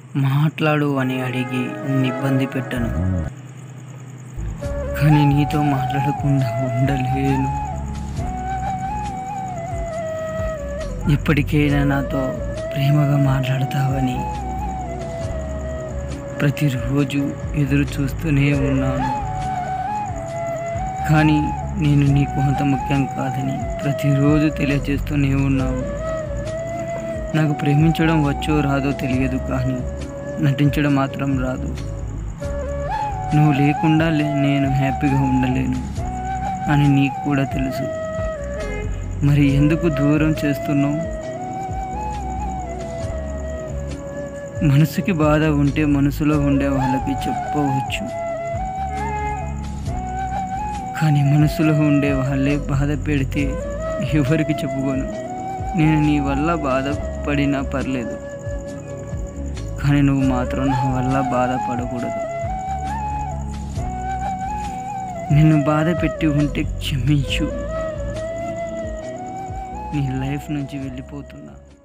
మాట్లాడు అని అడిగి నిన్ను ఇబ్బంది పెట్టను కానీ నీతో మాట్లాడకుండా ఉండలేను ఎప్పటికైనా నాతో ప్రేమగా మాట్లాడతావని ప్రతిరోజు ఎదురు చూస్తూనే ఉన్నాను కానీ నేను నీకు అంత ముఖ్యం కాదని ప్రతిరోజు తెలియజేస్తూనే ఉన్నావు నాకు ప్రేమించడం వచ్చో రాదో తెలియదు కానీ నటించడం మాత్రం రాదు నువ్వు లేకుండా లే- నేను హ్యాపీగా ఉండలేను అని నీకు కూడా తెలుసు మరి ఎందుకు దూరం చేస్తున్నావు మనసుకి బాధ ఉంటే మనసులో ఉండే వాళ్ళకి చెప్పవచ్చు కానీ మనసులో ఉండే వాళ్ళే బాధ పెడితే ఎవరికి చెప్పుకోను నేను నీ వల్ల బాధపడినా పర్లేదు కానీ నువ్వు మాత్రం నా వల్ల బాధపడకూడదు నిన్ను బాధ పెట్టి ఉంటే క్షమించు నీ లైఫ్ నుంచి వెళ్ళిపోతున్నా